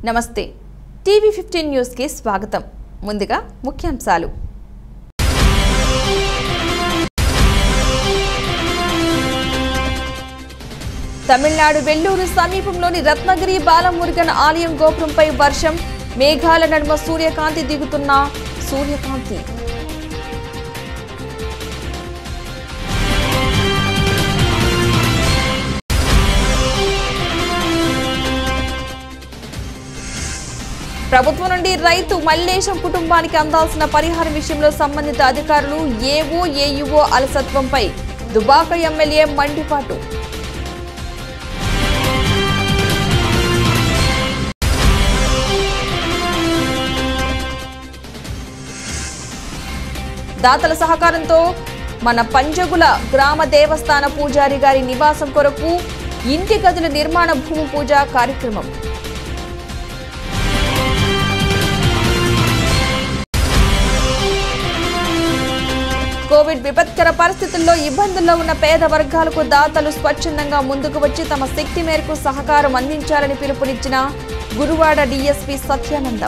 నమస్తే TV fifteen న్యూస్కి స్వాగతం ముందుగా ముఖ్యాంశాలు తమిళనాడు వెల్లూరు సమీపంలోని రత్నగిరి బాలమురుగన్ ఆలయం గోపురంపై వర్షం మేఘాల నడుమ సూర్యకాంతి దిగుతున్న సూర్యకాంతి ప్రభుత్వం నుండి రైతు మల్లేశం కుటుంబానికి అందాల్సిన పరిహారం విషయంలో సంబంధిత అధికారులు ఏవో ఏయుఓ అలసత్వంపై దుబాక ఎమ్మెల్యే మండిపాటు దాతల సహకారంతో మన పంజగుల గ్రామ దేవస్థాన పూజారి గారి నివాసం కొరకు ఇంటి గదుల నిర్మాణ భూమి పూజ కార్యక్రమం కోవిడ్ విపత్కర పరిస్థితుల్లో ఇబ్బందుల్లో ఉన్న పేద వర్గాలకు దాతలు స్వచ్ఛందంగా ముందుకు వచ్చి తమ శక్తి మేరకు సహకారం అందించాలని పిలుపునిచ్చిన గురువాడ డీఎస్పీ సత్యానందం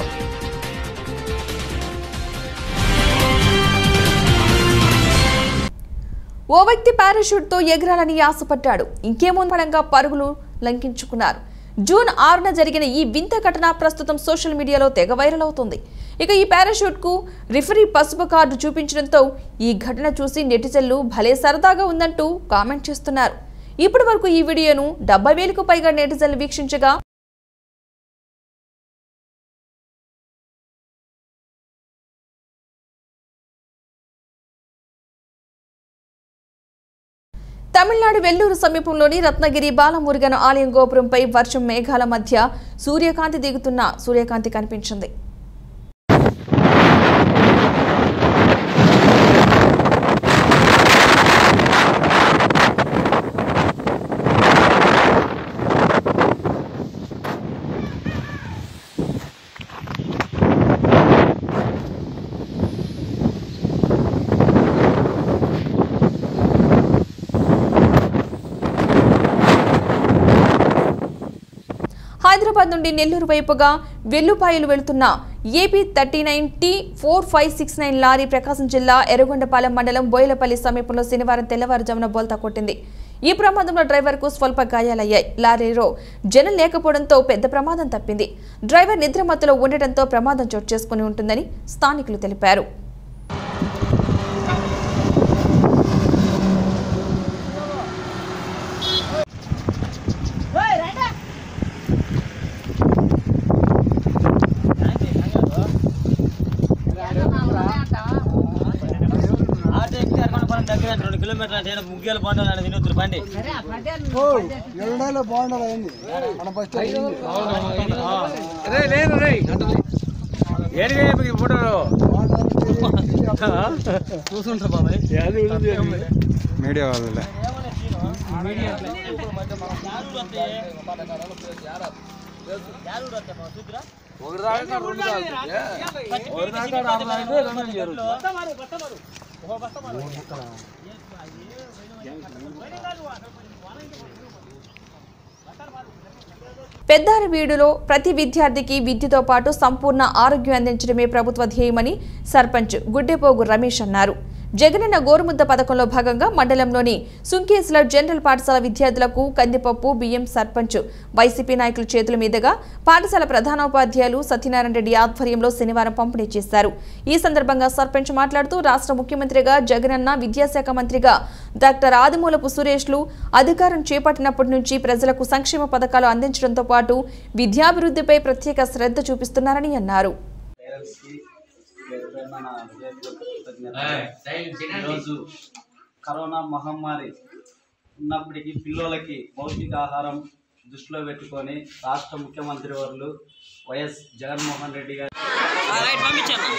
ఓ వ్యక్తి పారాషూట్ తో ఎగరాలని ఆశపడ్డాడు ఇంకేమోపడంగా పరుగులు లంకించుకున్నారు జూన్ ఆరున జరిగిన ఈ వింత ఘటన ప్రస్తుతం సోషల్ మీడియాలో తెగ వైరల్ అవుతుంది ఇక ఈ పారాషూట్ కు రిఫరీ పసుపు కార్డు చూపించడంతో ఈ ఘటన చూసి నెటిజన్లు భలే సరదాగా ఉందంటూ కామెంట్ చేస్తున్నారు ఇప్పటి వరకు ఈ వీడియోను డెబ్బై వేలకు పైగా నెటిజన్లు వీక్షించగా తమిళనాడు వెల్లూరు సమీపంలోని రత్నగిరి బాలమురుగన్ ఆలయం గోపురంపై వర్షం మేఘాల మధ్య సూర్యకాంతి దిగుతున్న సూర్యకాంతి కనిపించింది హైదరాబాద్ నుండి నెల్లూరు వైపుగా వెల్లుపాయలు వెళుతున్న AP thirty nine T four five six nine lorry Prakasam జిల్లా ఎర్రగొండపాలెం మండలం బోయలపల్లి సమీపంలో శనివారం తెల్లవారుజామున బోల్తా కొట్టింది ఈ ప్రమాదంలో డ్రైవర్కు స్వల్ప గాయాలయ్యాయి లారీలో జనం లేకపోవడంతో పెద్ద ప్రమాదం తప్పింది డ్రైవర్ నిద్రమత్తులో ఉండటంతో ప్రమాదం చోటు చేసుకుని ఉంటుందని స్థానికులు తెలిపారు ఆటో ఎక్కి అరకొండపురం దగ్గర అంటే రెండు కిలోమీటర్లు అంటే ముగ్గులు బాగుంటుంది తినొద్దు బండి ఎల్లుండలో బాగుండాలి అయింది మన ఫస్ట్ ఏడిగా ఇప్పుడు చూసుంటారు బాబాయ్ మీడియా వాళ్ళలే పెద్దారవీడులో ప్రతి విద్యార్థికి విద్యతో పాటు సంపూర్ణ ఆరోగ్యం అందించడమే ప్రభుత్వ ధ్యేయమని సర్పంచ్ గుడ్డెపోగు రమేష్ అన్నారు జగనన్న గోరుముద్ద పథకంలో భాగంగా మండలంలోని సుంకేశ్ల జనరల్ పాఠశాల విద్యార్థులకు కందిపప్పు బియ్యం సర్పంచ్ వైసీపీ నాయకుల చేతుల మీదుగా పాఠశాల ప్రధానోపాధ్యాయులు సత్యనారాయణ రెడ్డి ఆధ్వర్యంలో శనివారం పంపిణీ చేశారు ఈ సందర్భంగా సర్పంచ్ మాట్లాడుతూ రాష్ట్ర ముఖ్యమంత్రిగా జగనన్న విద్యాశాఖ మంత్రిగా డాక్టర్ ఆదిమూలపు సురేష్లు అధికారం చేపట్టినప్పటి నుంచి ప్రజలకు సంక్షేమ పథకాలు అందించడంతో పాటు విద్యాభివృద్ధిపై ప్రత్యేక శ్రద్ధ చూపిస్తున్నారని అన్నారు పేరెంట్స్కి పేరు పేరున నా హృదయపూర్వక కృతజ్ఞతలు. ఈరోజు కరోనా మహమ్మారి ఉన్నప్పటికీ పిల్లలకి పౌష్టికాహారం దృష్టిలో పెట్టుకొని రాష్ట్ర ముఖ్యమంత్రి వర్లు వైఎస్ జగన్మోహన్ రెడ్డి గారు పంపించాను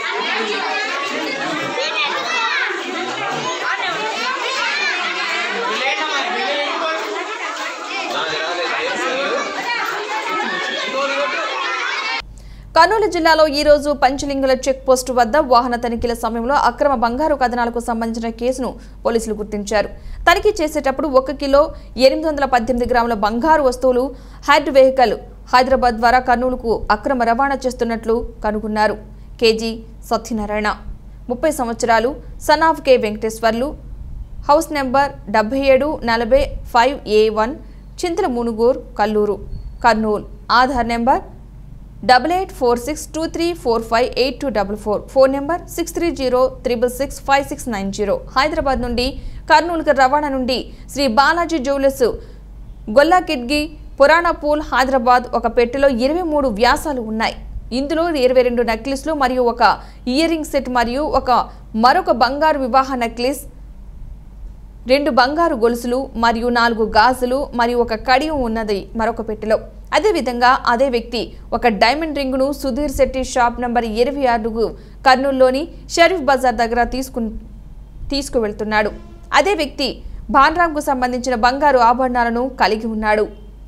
కర్నూలు జిల్లాలో ఈ రోజు పంచలింగుల చెక్ పోస్టు వద్ద వాహన తనిఖీల సమయంలో అక్రమ బంగారు కథనాలకు సంబంధించిన కేసును పోలీసులు గుర్తించారు తనిఖీ చేసేటప్పుడు ఒక కిలో ఎనిమిది వందల పద్దెనిమిది గ్రాముల బంగారు వస్తువులు హ్యాడ్ వెహికల్ హైదరాబాద్ ద్వారా కర్నూలుకు అక్రమ రవాణా చేస్తున్నట్లు కనుగొన్నారు కేజీ సత్యనారాయణ ముప్పై సంవత్సరాలు son of K Venkateswarlu house number డెబ్బై ఏడు నలభై five A one Chintala Munugur Kallur Kurnool Aadhaar number double eight four six two three four five eight two double four phone number six three zero triple six five six nine zero Hyderabad నుండి కర్నూలుకు రవాణా నుండి Shri Balaji jewellers Golla Kidgi Purana Pul Hyderabad ఒక పెట్టెలో ఇరవై మూడు వ్యాసాలు ఉన్నాయి ఇందులో ఇరవై రెండు నెక్లెస్లు మరియు ఒక ఇయర్ రింగ్ సెట్ మరియు ఒక మరొక బంగారు వివాహ నెక్లెస్ రెండు బంగారు గొలుసులు మరియు నాలుగు గాజులు మరియు ఒక కడియం ఉన్నది మరొక పెట్టెలో అదేవిధంగా అదే వ్యక్తి ఒక డైమండ్ రింగును సుధీర్ శెట్టి షాప్ నంబర్ ఇరవై ఆరుకు కర్నూలులోని షరీఫ్ బజార్ దగ్గర తీసుకు తీసుకువెళ్తున్నాడు అదే వ్యక్తి బాన్రామ్కు సంబంధించిన బంగారు ఆభరణాలను కలిగి ఉన్నాడు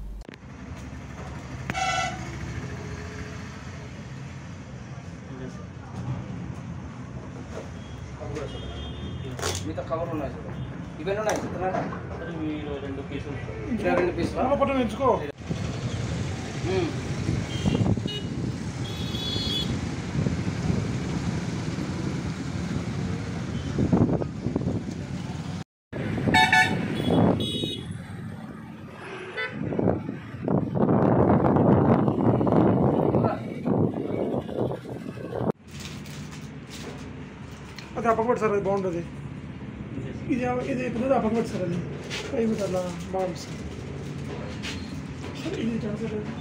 మీతో కవర్ ఉన్నాయి సార్ ఇవన్నీ ఉన్నాయి చెప్తున్నారా రెండు పీసులు రెండు పీసులు అది అప్పకపెట్టి సార్ అది బాగుంటుంది ఇది ఇది ఇప్పుడు అప్పకపెట్టి సార్ అది పై మీద అలా బాగుంటుంది సార్ సార్ ఇది ఎక్కడ సార్ అది?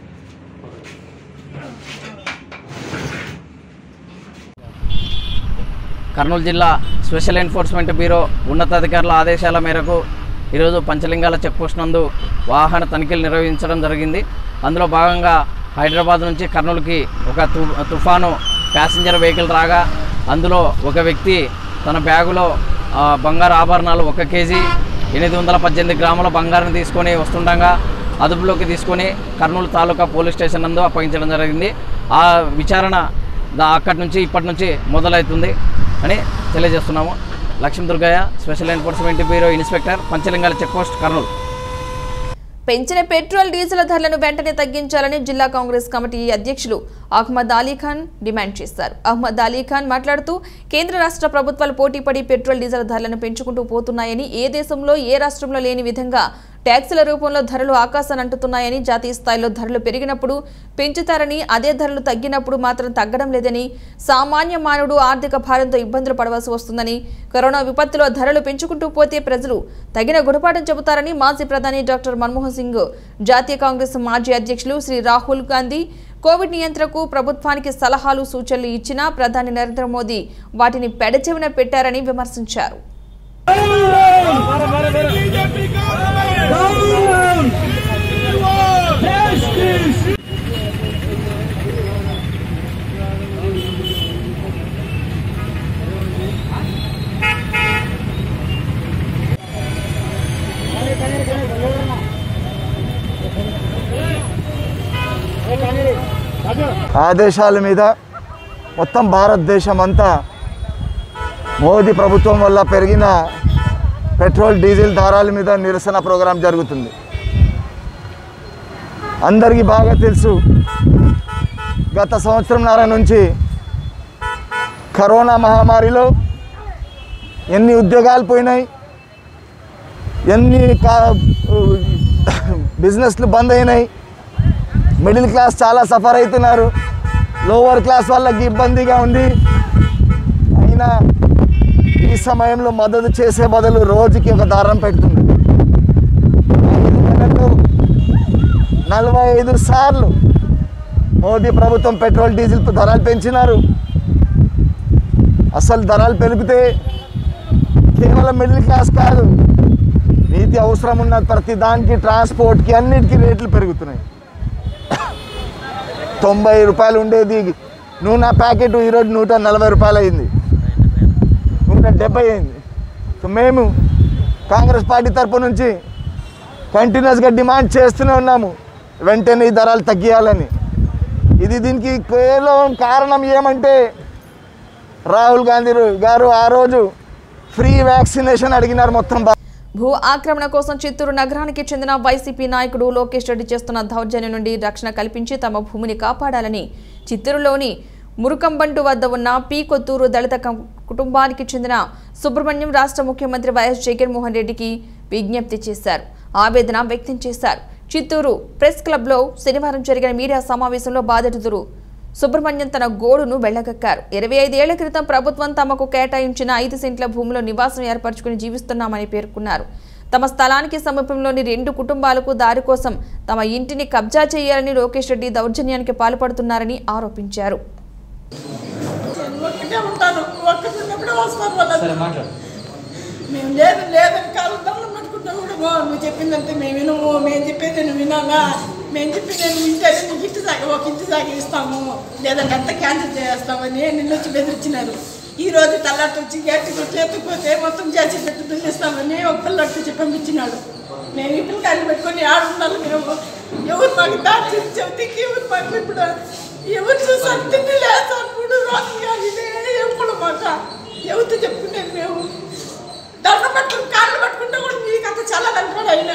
కర్నూలు జిల్లా స్పెషల్ ఎన్ఫోర్స్మెంట్ బ్యూరో ఉన్నతాధికారుల ఆదేశాల మేరకు ఈరోజు పంచలింగాల చెక్పోస్ట్ నందు వాహన తనిఖీలు నిర్వహించడం జరిగింది అందులో భాగంగా హైదరాబాద్ నుంచి కర్నూలుకి ఒక తు తుఫాను ప్యాసింజర్ వెహికల్ రాగా అందులో ఒక వ్యక్తి తన బ్యాగులో ఆ, బంగారు ఆభరణాలు ఒక కేజీ ఎనిమిది వందల పద్దెనిమిది గ్రాముల బంగారం తీసుకొని వస్తుండగా అదుపులోకి తీసుకొని కర్నూలు తాలూకా పోలీస్ స్టేషన్ నందు అప్పగించడం జరిగింది ఆ విచారణ దా- అక్కడి నుంచి ఇప్పటి నుంచి మొదలవుతుంది అని తెలియజేస్తున్నాము Lakshmi Durgaiah special enforcement bureau inspector Panchalingala checkpost Kurnool పెంచిన పెట్రోల్ డీజిల్ ధరలను వెంటనే తగ్గించాలని జిల్లా కాంగ్రెస్ కమిటీ అధ్యక్షులు అహ్మద్ అలీ ఖాన్ డిమాండ్ చేశారు అహ్మద్ అలీ ఖాన్ మాట్లాడుతూ కేంద్ర రాష్ట్ర ప్రభుత్వాలు పోటీపడి పెట్రోల్ డీజిల్ ధరలను పెంచుకుంటూ పోతున్నాయని ఏ దేశంలో ఏ రాష్ట్రంలో లేని విధంగా ట్యాక్సుల రూపంలో ధరలు ఆకాశాన్ని అంటుతున్నాయని జాతీయ స్థాయిలో ధరలు పెరిగినప్పుడు పెంచుతారని అదే ధరలు తగ్గినప్పుడు మాత్రం తగ్గడం లేదని సామాన్య మానవుడు ఆర్థిక భారంతో ఇబ్బందులు పడవలసి వస్తుందని కరోనా విపత్తులో ధరలు పెంచుకుంటూ పోతే ప్రజలు తగిన గుణపాఠం చెబుతారని మాజీ ప్రధాని డాక్టర్ మన్మోహన్ సింగ్ జాతీయ కాంగ్రెస్ మాజీ అధ్యక్షులు శ్రీ రాహుల్ గాంధీ కోవిడ్ నియంత్రణకు ప్రభుత్వానికి సలహాలు సూచనలు ఇచ్చినా ప్రధాని నరేంద్ర మోదీ వాటిని పెడచెవిన పెట్టారని విమర్శించారు ఆదేశాల మీద మొత్తం భారతదేశం అంతా మోదీ ప్రభుత్వం వల్ల పెరిగిన పెట్రోల్ డీజిల్ ధరల మీద నిరసన ప్రోగ్రాం జరుగుతుంది అందరికీ బాగా తెలుసు గత సంవత్సరంన్నర నుంచి కరోనా మహమ్మారిలో ఎన్ని ఉద్యోగాలు పోయినాయి ఎన్ని కా బిజినెస్లు బంద్ అయినాయి మిడిల్ క్లాస్ చాలా సఫర్ అవుతున్నారు లోవర్ క్లాస్ వాళ్ళకి ఇబ్బందిగా ఉంది అయినా ఈ సమయంలో మద్దతు చేసే బదులు రోజుకి ఒక దారం పెడుతుంది ఐదు నెలల్లో నలభై ఐదు సార్లు మోదీ ప్రభుత్వం పెట్రోల్ డీజిల్ ధరలు పెంచినారు అసలు ధరలు పెరిగితే కేవలం మిడిల్ క్లాస్ కాదు నీతి అవసరం ఉన్న ప్రతి దానికి ట్రాన్స్పోర్ట్కి అన్నిటికీ రేట్లు పెరుగుతున్నాయి తొంభై రూపాయలు ఉండేది నూనె ప్యాకెట్ ఈరోజు నూట నలభై రూపాయలు అయింది నూట డెబ్బై అయింది సో మేము కాంగ్రెస్ పార్టీ తరపు నుంచి కంటిన్యూస్గా డిమాండ్ చేస్తూనే ఉన్నాము వెంటనే ఈ ధరలు తగ్గియాలని ఇది దీనికి కేవలం కారణం ఏమంటే రాహుల్ గాంధీ గారు ఆ రోజు ఫ్రీ వ్యాక్సినేషన్ అడిగినారు మొత్తం భా- భూ ఆక్రమణ కోసం చిత్తూరు నగరానికి చెందిన వైసీపీ నాయకుడు లోకేష్ రెడ్డి చేస్తున్న దౌర్జన్యం నుండి రక్షణ కల్పించి తమ భూమిని కాపాడాలని చిత్తూరులోని మురుకంబంటు వద్ద ఉన్న పి కొత్తూరు దళిత కం- కుటుంబానికి చెందిన సుబ్రహ్మణ్యం రాష్ట్ర ముఖ్యమంత్రి వైఎస్ జగన్మోహన్ రెడ్డికి విజ్ఞప్తి చేశారు ఆవేదన వ్యక్తం చేశారు చిత్తూరు ప్రెస్ క్లబ్లో శనివారం జరిగిన మీడియా సమావేశంలో బాధితులు సుబ్రహ్మణ్యం తన గోడును వెళ్లగక్కారు ఇరవై ఐదేళ్ల క్రితం ప్రభుత్వం తమకు కేటాయించిన ఐదు సెంట్ల భూమిలో నివాసం ఏర్పరచుకుని జీవిస్తున్నామని పేర్కొన్నారు తమ స్థలానికి సమీపంలోని రెండు కుటుంబాలకు దారి కోసం తమ ఇంటిని కబ్జా చేయాలని లోకేష్ రెడ్డి దౌర్జన్యానికి పాల్పడుతున్నారని ఆరోపించారు ఒక్కటే ఉంటాను ఒక్కటి ఉన్నప్పుడే వస్తారు వాళ్ళు మేము లేదు లేదని కాలం దండం పెట్టుకుంటా కూడా "ఓ, నువ్వు చెప్పిందంటే మేము వినము మేము చెప్పేది నువ్వు వినాలా మేము చెప్పింది నువ్వు వింటే నీకు ఇంటి సాగి ఒక ఇంటి సాగి ఇస్తాము లేదంటే అంతా క్యాన్సిల్ చేస్తామని నిన్ను వచ్చి బెదిరించినారు ఈ రోజు తల్లాటి వచ్చి గట్టి కొట్టి ఎత్తుకుపోతే మొత్తం చేసి పెట్టి దున్నిస్తామని ఒక పిల్లడికి చెప్పి పంపించినాడు మేము ఈ పిల్లకాయలు పెట్టుకొని ఆడున్నాను మేము ఎవరు మాకు దారి చూసి చెబితే ఎవరు మాకు ఇప్పుడు ఎవరు చూసారు తిండి లేదు ఇప్పుడు రాత్రి కానీ ఇదే ఎప్పుడు మాట ఎవరితో చెప్పుకునేది మేము దండం పట్టుకుని కాళ్ళు పట్టుకుంటే కూడా మీకు అంత చాలా కనపడు ఆయన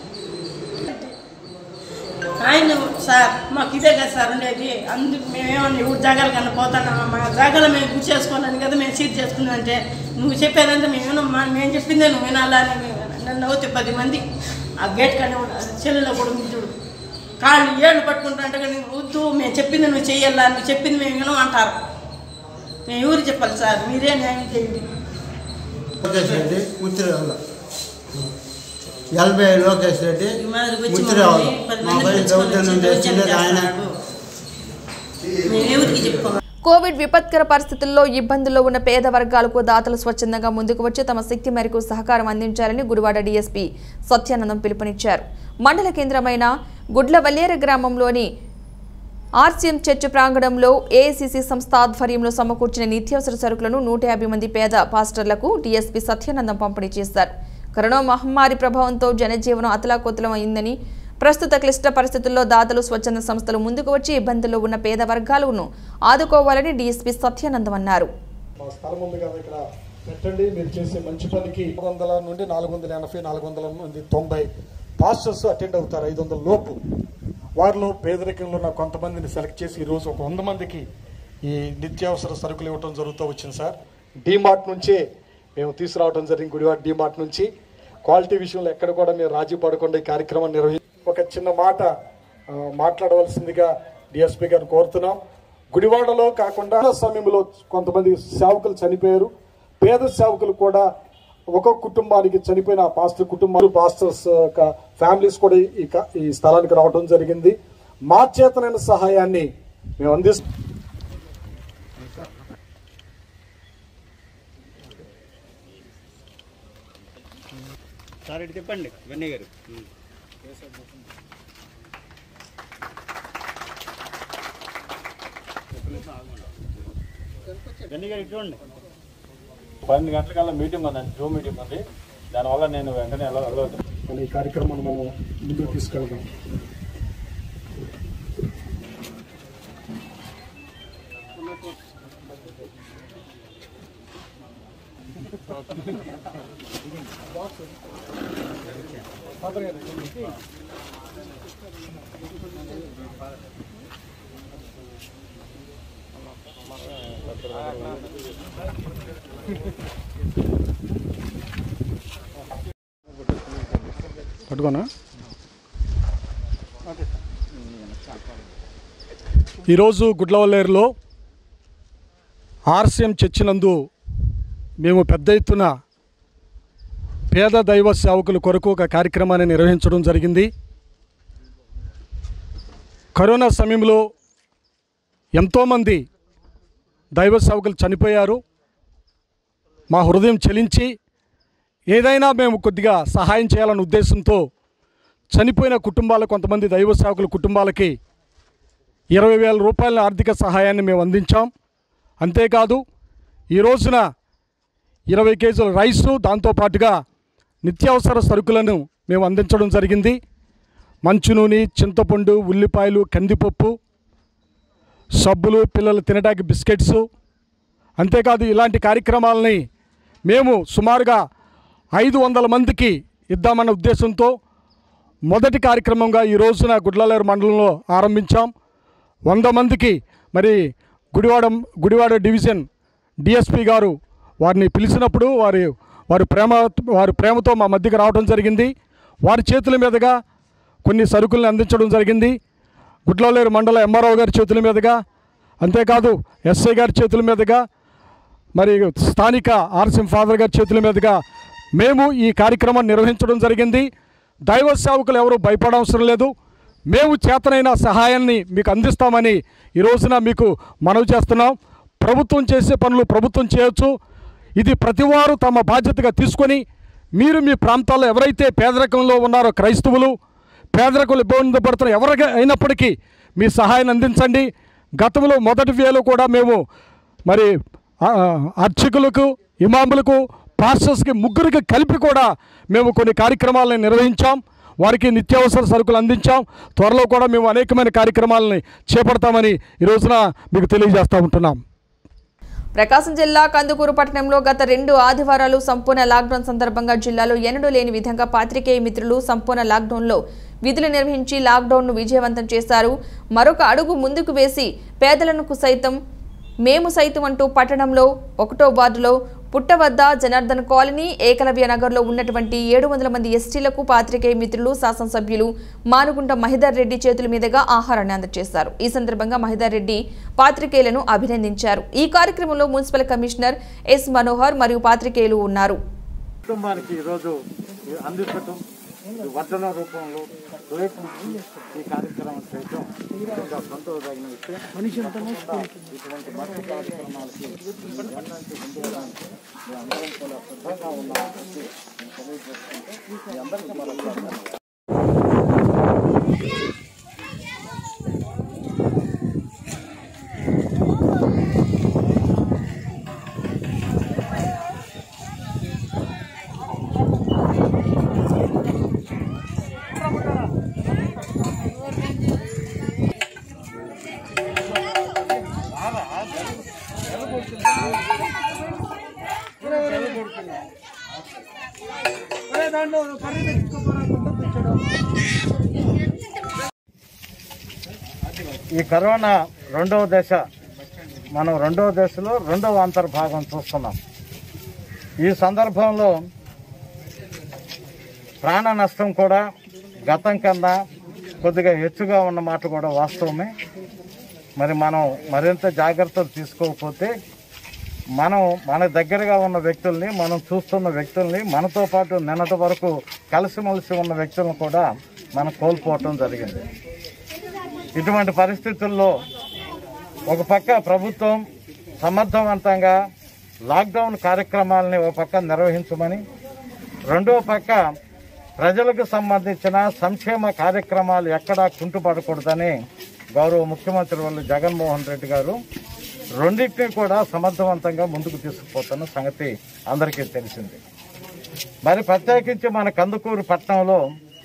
ఆయన సార్ మాకు ఇదే కదా సార్ ఉండేది అందుకు మేమేమన్నా ఎవరి జాగాలు కన్నా పోతానా మా జాగాలో మేము గుర్తు చేసుకోవాలని కదా మేము సీట్ చేసుకున్నామంటే నువ్వు చెప్పేదంతా మేము మేము చెప్పిందే నువ్వు వినాలా అని మేము నన్ను అవుతే పది మంది ఆ గేట్ కానీ చెల్లెలో కూడా చూడు కాళ్ళు ఏళ్ళు పట్టుకుంటా అంటే కానీ వద్దు మేము చెప్పింది నువ్వు చెయ్యాలా నువ్వు చెప్పింది మేము వినం అంటారు మేము ఎవరు చెప్పాలి సార్ మీరే న్యాయం చేయండి లోకేష్ రెడ్డి ముత్తిరేవుల ఎల్బై లోకేష్ రెడ్డి ఈ మాదిరి వచ్చి ముత్తిరేవుల మమ్మల్ని పది మా మందిని పైన తెచ్చుకొని దౌర్జన్యం వచ్చి చేసింది దౌర్జన్యం ఆయన చేస్తున్నాడు. మేము ఎవరికి చెప్పుకోవాలి కోవిడ్ విపత్కర పరిస్థితుల్లో ఇబ్బందుల్లో ఉన్న పేద వర్గాలకు దాతలు స్వచ్ఛందంగా ముందుకు వచ్చి తమ శక్తి మేరకు సహకారం అందించాలని గుడివాడ డీఎస్పీ సత్యానందం పిలుపునిచ్చారు మండల కేంద్రమైన గుడ్లవల్లేర గ్రామంలోని ఆర్సీఎం చర్చ్ ప్రాంగణంలో ఏఐసీసీ సంస్థ ఆధ్వర్యంలో సమకూర్చిన నిత్యావసర సరుకులను నూట యాభై మంది పేద పాస్టర్లకు డీఎస్పీ సత్యానందం పంపిణీ చేశారు కరోనా మహమ్మారి ప్రభావంతో జనజీవనం అతలాకుతలం అయిందని ప్రస్తుత క్లిష్ట పరిస్థితుల్లో దాతలు స్వచ్ఛంద సంస్థలు ముందుకు వచ్చి ఇబ్బందుల్లో ఉన్న పేద వర్గాలను ఆదుకోవాలని డీఎస్పీ సత్యానందం అన్నారు మా స్థలం ఉంది కదా ఇక్కడ పెట్టండి మీరు చేసే మంచి పనికి మూడు వందల నుండి నాలుగు వందల ఎనభై నాలుగు వందల మంది తొంభై పాస్టర్స్ అటెండ్ అవుతారు ఐదు వందల లోపు వారిలో పేదరికంలో ఉన్న కొంతమందిని సెలెక్ట్ చేసి ఈరోజు ఒక వంద మందికి ఈ నిత్యావసర సరుకులు ఇవ్వటం జరుగుతూ వచ్చింది సార్ డీమార్ట్ నుంచే మేము తీసుకురావడం జరిగింది గుడివాడ డీమార్ట్ నుంచి క్వాలిటీ విషయంలో ఎక్కడ కూడా మీరు రాజీ పడకుండా ఈ కార్యక్రమాన్ని నిర్వహి ఒక చిన్న మాట ఆ, మాట్లాడవలసిందిగా డిఎస్పీ గారిని కోరుతున్నాం గుడివాడలో కాకుండా సమయంలో కొంతమంది సేవకులు చనిపోయారు పేద సేవకులు కూడా ఒక కుటుంబానికి చనిపోయిన ఆ పాస్టర్ కుటుంబాలు పాస్టర్స్ యొక్క ఫ్యామిలీస్ కూడా ఈ క- ఈ స్థలానికి రావడం జరిగింది మా చేతనైన సహాయాన్ని మేము అందిస్తాం సార్ ఇటు చెప్పండి వెన్నయ్య గారు వెన్నయ్య గారు ఇటు చూడండి పన్నెండు గంటలకల్లా మీటింగ్ ఉందండి జూమ్ మీటింగ్ ఉంది దానివల్ల నేను వెంటనే ఎలా వెళ్ళవచ్చు ఈ కార్యక్రమాన్ని మనం ముందుకు తీసుకెళ్దాం పట్టుకోనా ఈరోజు గుడ్లవల్లేరులో ఆర్సీఎం చర్చినందు మేము పెద్ద ఎత్తున పేద దైవ సేవకుల కొరకు ఒక కార్యక్రమాన్ని నిర్వహించడం జరిగింది కరోనా సమయంలో ఎంతోమంది దైవ సేవకులు చనిపోయారు మా హృదయం చలించి ఏదైనా మేము కొద్దిగా సహాయం చేయాలనే ఉద్దేశంతో చనిపోయిన కుటుంబాల కొంతమంది దైవ సేవకుల కుటుంబాలకి ఇరవై వేల రూపాయల ఆర్థిక సహాయాన్ని మేము అందించాం అంతేకాదు ఈ రోజున ఇరవై కేజీల రైసు దాంతోపాటుగా నిత్యావసర సరుకులను మేము అందించడం జరిగింది మంచు నూనె చింతపండు ఉల్లిపాయలు కందిపప్పు సబ్బులు పిల్లలు తినడానికి బిస్కెట్స్ అంతేకాదు ఇలాంటి కార్యక్రమాలని మేము సుమారుగా ఐదు వందల మందికి ఇద్దామన్న ఉద్దేశంతో మొదటి కార్యక్రమంగా ఈ రోజున గుడ్లలేరు మండలంలో ఆరంభించాం వంద మందికి మరి గుడివాడ గుడివాడ డివిజన్ డిఎస్పి గారు వారిని పిలిచినప్పుడు వారి వారి ప్రేమ వారి ప్రేమతో మా మధ్యకి రావడం జరిగింది వారి చేతుల మీదుగా కొన్ని సరుకుల్ని అందించడం జరిగింది గుడ్లలేరు మండల ఎంఆర్ఓ గారి చేతుల మీదుగా అంతేకాదు ఎస్ఐ గారి చేతుల మీదుగా మరి స్థానిక ఆర్సిం ఫాదర్ గారి చేతుల మీదుగా మేము ఈ కార్యక్రమాన్ని నిర్వహించడం జరిగింది దైవ సేవకులు ఎవరు భయపడవసరం లేదు మేము చేతనైన సహాయాన్ని మీకు అందిస్తామని ఈ రోజున మీకు మనవి చేస్తున్నాం ప్రభుత్వం చేసే పనులు ప్రభుత్వం చేయొచ్చు ఇది ప్రతివారు తమ బాధ్యతగా తీసుకొని మీరు మీ ప్రాంతాల్లో ఎవరైతే పేదరికంలో ఉన్నారో క్రైస్తవులు పేదరికంలో ఇబ్బంది పడుతున్న ఎవరికి అయినప్పటికీ మీ సహాయాన్ని అందించండి గతంలో మొదటి వేలో కూడా మేము మరి ఆ, అర్చకులకు ఇమాములకు పాస్టర్స్కి ముగ్గురికి కలిపి కూడా మేము కొన్ని కార్యక్రమాలను నిర్వహించాం వారికి నిత్యావసర సరుకులు అందించాం త్వరలో కూడా మేము అనేకమైన కార్యక్రమాలని చేపడతామని ఈ రోజున మీకు తెలియజేస్తూ ఉంటున్నాం ప్రకాశం జిల్లా కందుకూరు పట్టణంలో గత రెండు ఆదివారాలు సంపూర్ణ లాక్డౌన్ సందర్భంగా జిల్లాలో ఎన్నడూ లేని విధంగా పాత్రికేయ మిత్రులు సంపూర్ణ లాక్డౌన్లో విధులు నిర్వహించి లాక్డౌన్ను విజయవంతం చేశారు మరొక అడుగు ముందుకు వేసి పేదలకు సైతం మేము సైతం అంటూ పట్టణంలో ఒకటో వార్డులో పుట్టవద్ద జనార్దన్ కాలనీ ఏకలవ్య నగర్లో ఉన్నటువంటి ఏడు వందల మంది ఎస్టీలకు పాత్రికేయ మిత్రులు శాసనసభ్యులు మానుగుంట మహిదర్ రెడ్డి చేతుల మీదుగా ఆహారాన్ని అందజేశారు ఈ సందర్భంగా మహిదర్ రెడ్డి పాత్రికేయులను అభినందించారు ఈ కార్యక్రమంలో మున్సిపల్ కమిషనర్ ఎస్ మనోహర్ మరియు పాత్రికేయులు ఉన్నారు కుటుంబానికి ఈరోజు అందించటం ఈ వర్ధన రూపంలో రేపు ఈ కార్యక్రమం చేయటం నిజంగా సంతోషదగిన విషయం మనిషి ఇటువంటి భక్తి కార్యక్రమాలకి ఎన్నటి ముందుగానికి మీ అందరం కూడా సిద్ధంగా ఉన్నామని చెప్పి నేను తెలియజేసుకుంటూ మీ అందరికీ మరొకసారి ధన్యవాదాలు. ఈ కరోనా రెండవ దశ మనం రెండవ దశలో రెండవ అంతర్భాగం చూస్తున్నాం ఈ సందర్భంలో ప్రాణ నష్టం కూడా గతం కన్నా కొద్దిగా హెచ్చుగా ఉన్న మాట కూడా వాస్తవమే మరి మనం మరింత జాగ్రత్తలు తీసుకోకపోతే మనం మన దగ్గరగా ఉన్న వ్యక్తుల్ని మనం చూస్తున్న వ్యక్తుల్ని మనతో పాటు నిన్నటి వరకు కలిసిమెలిసి ఉన్న వ్యక్తులను కూడా మనం కోల్పోవటం జరిగింది ఇటువంటి పరిస్థితుల్లో ఒక పక్క ప్రభుత్వం సమర్థవంతంగా లాక్డౌన్ కార్యక్రమాలని ఒక పక్క నిర్వహించమని రెండో పక్క ప్రజలకు సంబంధించిన సంక్షేమ కార్యక్రమాలు ఎక్కడా కుంటుపడకూడదని గౌరవ ముఖ్యమంత్రి వాళ్ళు జగన్మోహన్ రెడ్డి గారు రెండింటిని కూడా సమర్థవంతంగా ముందుకు తీసుకుపోతున్న సంగతి అందరికీ తెలిసింది మరి ప్రత్యేకించి మన కందుకూరు పట్టణంలో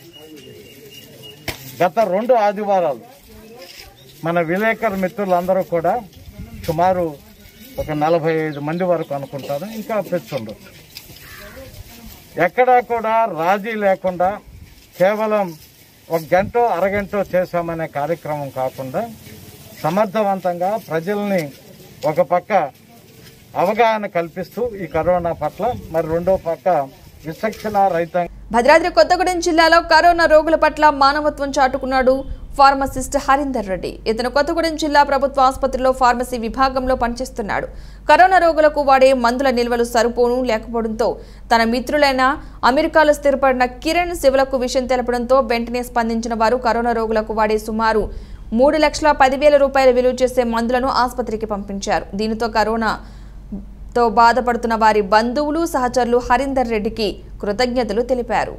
గత రెండు ఆదివారాలు మన విలేకరు మిత్రులందరూ కూడా సుమారు ఒక నలభై ఐదు మంది వరకు అనుకుంటారు ఇంకా పెంచుండొచ్చు ఎక్కడా కూడా రాజీ లేకుండా కేవలం ఒక గంట అరగంట చేశామనే కార్యక్రమం కాకుండా సమర్థవంతంగా ప్రజల్ని ఒక పక్క అవగాహన కల్పిస్తూ ఈ కరోనా పట్ల మరి రెండో పక్క విచక్షణ రైతాంగ భద్రాద్రి కొత్తగూడెం జిల్లాలో కరోనా రోగుల పట్ల మానవత్వం చాటుకున్నాడు ఫార్మసిస్ట్ హరీందర్ రెడ్డి ఇతను కొత్తగూడెం జిల్లా ప్రభుత్వ ఆసుపత్రిలో ఫార్మసీ విభాగంలో పనిచేస్తున్నాడు కరోనా రోగులకు వాడే మందుల నిల్వలు సరిపోను లేకపోవడంతో తన మిత్రులైన అమెరికాలో స్థిరపడిన కిరణ్ శివులకు విషయం తెలపడంతో వెంటనే స్పందించిన వారు కరోనా రోగులకు వాడే సుమారు మూడు లక్షల పదివేల రూపాయల విలువ చేసే మందులను ఆసుపత్రికి పంపించారు దీనితో కరోనా తో బాధపడుతున్న వారి బంధువులు సహచరులు హరీందర్ రెడ్డికి కృతజ్ఞతలు తెలిపారు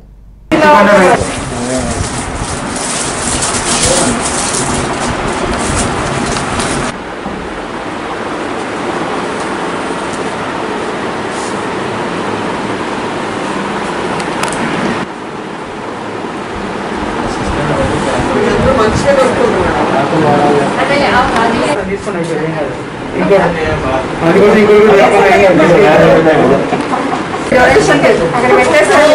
డొనేషన్ అక్కడ పెట్టేస్తారు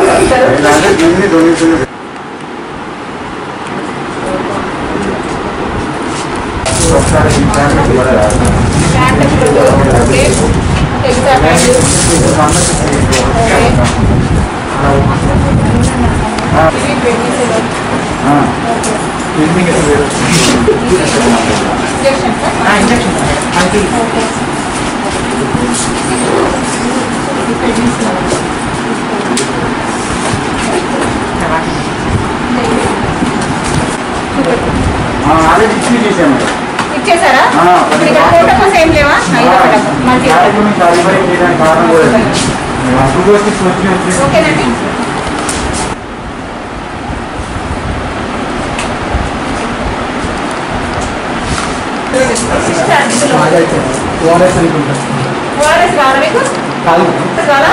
ఇచ్చేసారా ఇప్పుడు ఇక్కడ ఫోటోస్ ఏం లేవా మంచిగా ఓకేనండి ఓఆర్ఎస్ కావాలా మీకు కావాలా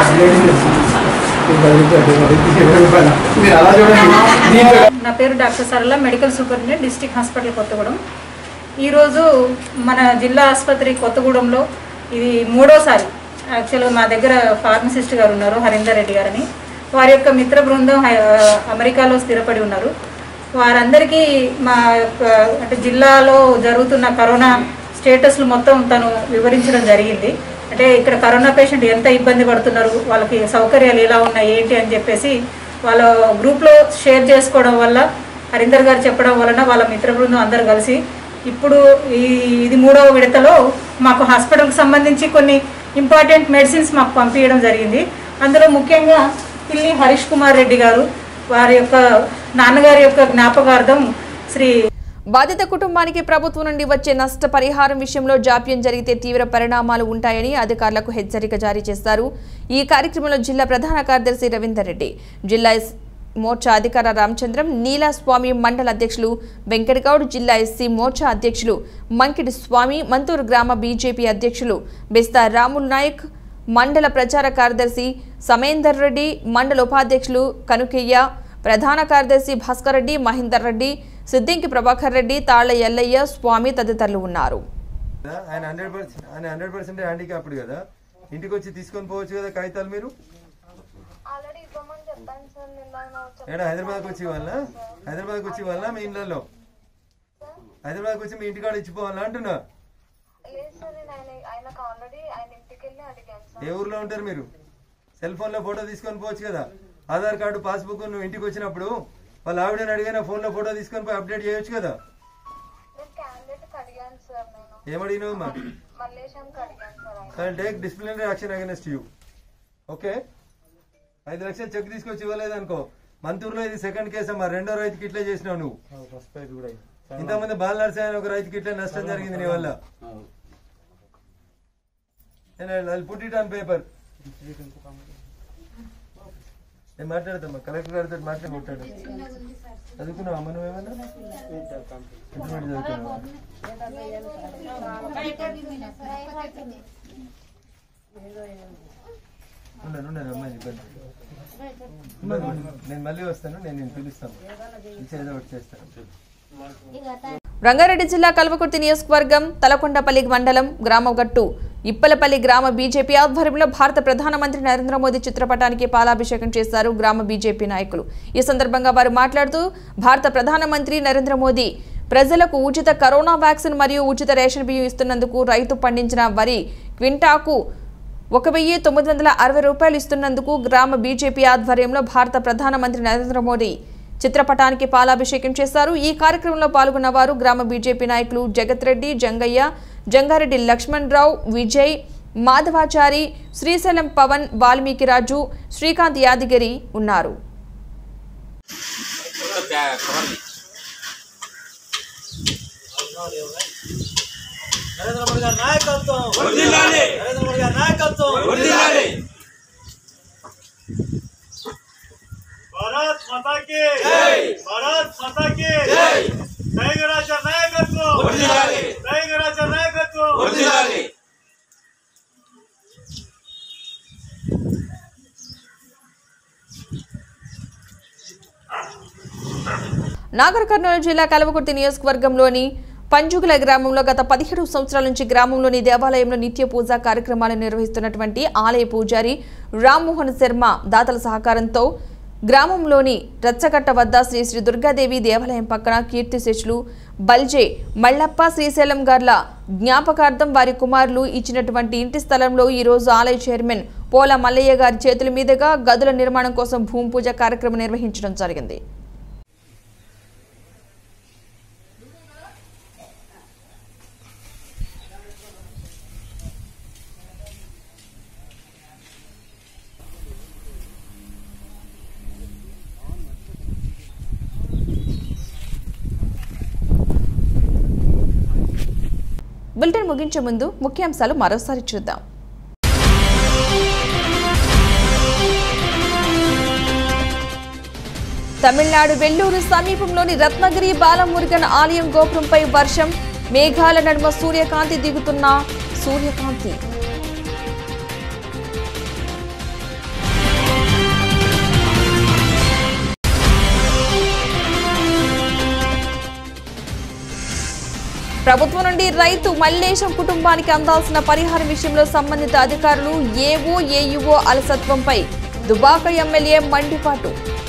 నా పేరు doctor Sarala medical superintendent district hospital Kothagudem ఈరోజు మన జిల్లా ఆసుపత్రి కొత్తగూడెంలో ఇది మూడోసారి యాక్చువల్గా మా దగ్గర ఫార్మసిస్ట్ గారు ఉన్నారు హరీందర్ రెడ్డి గారని వారి యొక్క మిత్ర బృందం హై- అమెరికాలో స్థిరపడి ఉన్నారు వారందరికీ మా యొక్క అంటే జిల్లాలో జరుగుతున్న కరోనా స్టేటస్లు మొత్తం తను వివరించడం జరిగింది అంటే ఇక్కడ కరోనా పేషెంట్ ఎంత ఇబ్బంది పడుతున్నారు వాళ్ళకి సౌకర్యాలు ఎలా ఉన్నాయి ఏంటి అని చెప్పేసి వాళ్ళ గ్రూప్లో షేర్ చేసుకోవడం వల్ల హరీందర్ గారు చెప్పడం వలన వాళ్ళ మిత్ర బృందం అందరు కలిసి ఇప్పుడు ఈ ఇది మూడవ విడతలో మాకు హాస్పిటల్కి సంబంధించి కొన్ని ఇంపార్టెంట్ మెడిసిన్స్ మాకు పంపించడం జరిగింది అందులో ముఖ్యంగా పిల్లి హరీష్ కుమార్ రెడ్డి గారు వారి యొక్క నాన్నగారి యొక్క జ్ఞాపకార్థం శ్రీ బాధిత కుటుంబానికి ప్రభుత్వం నుండి వచ్చే నష్టపరిహారం విషయంలో జాప్యం జరిగితే తీవ్ర పరిణామాలు ఉంటాయని అధికారులకు హెచ్చరిక జారీ చేశారు ఈ కార్యక్రమంలో జిల్లా ప్రధాన కార్యదర్శి రవీందర్ రెడ్డి జిల్లా ఎస్ మోర్చా అధికార రామచంద్రం నీలాస్వామి మండల అధ్యక్షులు వెంకటగౌడ్ జిల్లా ఎస్సీ మోర్చా అధ్యక్షులు మంకిడి స్వామి మంతూరు గ్రామ బీజేపీ అధ్యక్షులు బెస్తా రాముల్ నాయక్ మండల ప్రచార కార్యదర్శి సమేందర్ రెడ్డి మండల ఉపాధ్యక్షులు కనుకయ్య ప్రధాన కార్యదర్శి భాస్కర్ రెడ్డి మహేందర్ రెడ్డి సిద్దింకి ప్రభాకర్ రెడ్డి తాళ్ల ఎల్లయ్య స్వామి తదితరులు ఉన్నారు ఆయన హండ్రెడ్ పర్సెంట్ ఆయన హండ్రెడ్ పర్సెంట్ హ్యాండిక్యాప్డ్ కదా ఇంటికి వచ్చి తీసుకొని పోవచ్చు కదా కాగితాలు మీరు ఏడా హైదరాబాద్కి వచ్చి వాళ్ళ హైదరాబాద్కి వచ్చి వాళ్ళ మీ ఇళ్ళల్లో హైదరాబాద్కి వచ్చి మీ ఇంటికాడ ఇచ్చిపోవాలా అంటున్నా ఏ ఊర్లో ఉంటారు మీరు సెల్ ఫోన్ లో ఫోటో తీసుకొని పోవచ్చు కదా ఆధార్ కార్డు పాస్బుక్ నువ్వు ఇంటికి వచ్చినప్పుడు వాళ్ళ ఆవిడని అడిగిన ఫోన్ లో ఫోటో తీసుకొని పోయి అప్డేట్ చేయొచ్చు కదా ఏమడిగినావు మా take disciplinary action against you okay ఐదు లక్షలు చెక్ తీసుకొచ్చి ఇవ్వలేదు అనుకో మంతూరులో ఇది సెకండ్ కేసు అమ్మా రెండో రైతుకి ఇట్లే చేసినావు నువ్వు ఇంతమంది బాల నరసాయని ఒక రైతుకి ఇట్లే నష్టం జరిగింది నీ వల్ల పుట్ ఇట్ ఆన్ పేపర్ నేను మాట్లాడతామ్మా కలెక్టర్ గారితో మాట్లాడి కొట్టాడు చదువుకున్నావా అమ్మ నువ్వేమన్నా ఇంటర్మీడియట్ చదువుకున్నావా ఉండను ఉండను అమ్మాయి ఇబ్బంది ఇబ్బంది పడకు. నేను మళ్ళీ వస్తాను నేను నేను పిలుస్తాను ఇచ్చి ఏదో ఒకటి చేస్తాను రంగారెడ్డి జిల్లా కల్వకుర్తి నియోజకవర్గం తలకొండపల్లి మండలం గ్రామగట్టు ఇప్పలపల్లి గ్రామ బీజేపీ ఆధ్వర్యంలో భారత ప్రధానమంత్రి నరేంద్ర మోదీ చిత్రపటానికి పాలాభిషేకం చేశారు గ్రామ బీజేపీ నాయకులు ఈ సందర్భంగా వారు మాట్లాడుతూ భారత ప్రధానమంత్రి నరేంద్ర మోదీ ప్రజలకు ఉచిత కరోనా వ్యాక్సిన్ మరియు ఉచిత రేషన్ బియ్యం ఇస్తున్నందుకు రైతు పండించిన వరి క్వింటాకు ఒక వెయ్యి తొమ్మిది వందల అరవై రూపాయలు ఇస్తున్నందుకు గ్రామ బీజేపీ ఆధ్వర్యంలో భారత ప్రధానమంత్రి నరేంద్ర మోదీ చిత్రపటానికి పాలాభిషేకం చేశారు ఈ కార్యక్రమంలో పాల్గొన్న వారు గ్రామ బీజేపీ నాయకులు జగత్ రెడ్డి జంగయ్య జంగారెడ్డి లక్ష్మణ్ రావు విజయ్ మాధవాచారి శ్రీశైలం పవన్ వాల్మీకి రాజు శ్రీకాంత్ యాదగిరి ఉన్నారు నరేంద్ర మోడీ గారి నాయకత్వం నరేంద్ర మోడీ గారి నాయకత్వం భారత్ మాతా కి జై భారత్ మాతా కి జై టైగరాజ నాయకత్వం వర్ధిల్లాలి టైగరాజ నాయకత్వం వర్ధిల్లాలి నాగర్ కర్నూలు జిల్లా కల్వకుర్తి నియోజకవర్గంలోని పంజుగుల గ్రామంలో గత పదిహేడు సంవత్సరాల నుంచి గ్రామంలోని దేవాలయంలో నిత్య పూజా కార్యక్రమాలు నిర్వహిస్తున్నటువంటి ఆలయ పూజారి రామ్మోహన్ శర్మ దాతల సహకారంతో గ్రామంలోని రచ్చకట్ట వద్ద శ్రీ శ్రీ దుర్గాదేవి దేవాలయం పక్కన కీర్తిశేషులు బల్జే మల్లప్ప శ్రీశైలం గార్ల జ్ఞాపకార్థం వారి కుమారులు ఇచ్చినటువంటి ఇంటి స్థలంలో ఈ రోజు ఆలయ చైర్మన్ పోల మల్లయ్య గారి చేతుల మీదుగా గదుల నిర్మాణం కోసం భూమి పూజ కార్యక్రమం నిర్వహించడం జరిగింది బులెటిన్ ముగించే ముందు ముఖ్యాంశాలు మరోసారి చూద్దాం తమిళనాడు వెల్లూరు సమీపంలోని రత్నగిరి బాలమురుగన్ ఆలయం గోపురంపై వర్షం మేఘాల నడుమ సూర్యకాంతి దిగుతున్న సూర్యకాంతి ప్రభుత్వం నుండి రైతు మల్లేశం కుటుంబానికి అందాల్సిన పరిహారం విషయంలో సంబంధిత అధికారులు ఏవో ఏయుఓ అలసత్వంపై దుబాక ఎమ్మెల్యే మండిపాటు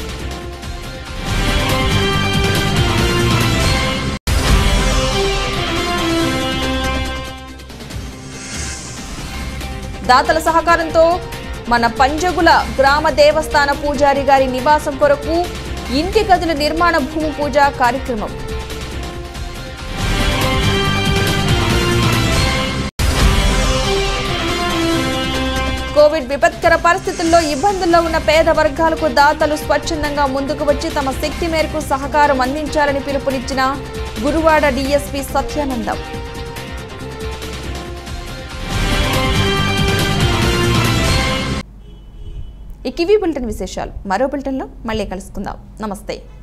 దాతల సహకారంతో మన పంజగుల గ్రామ దేవస్థాన పూజారి గారి నివాసం కొరకు ఇంటి గదుల నిర్మాణ భూమి పూజ కార్యక్రమం కోవిడ్ విపత్కర పరిస్థితుల్లో ఇబ్బందుల్లో ఉన్న పేద వర్గాలకు దాతలు స్వచ్ఛందంగా ముందుకు వచ్చి తమ శక్తి మేరకు సహకారం అందించాలని పిలుపునిచ్చిన గురువాడ డీఎస్పీ సత్యానందం ఈ కివీ బులెటిన్ విశేషాలు మరో బులెటిన్లో మళ్ళీ కలుసుకుందాం నమస్తే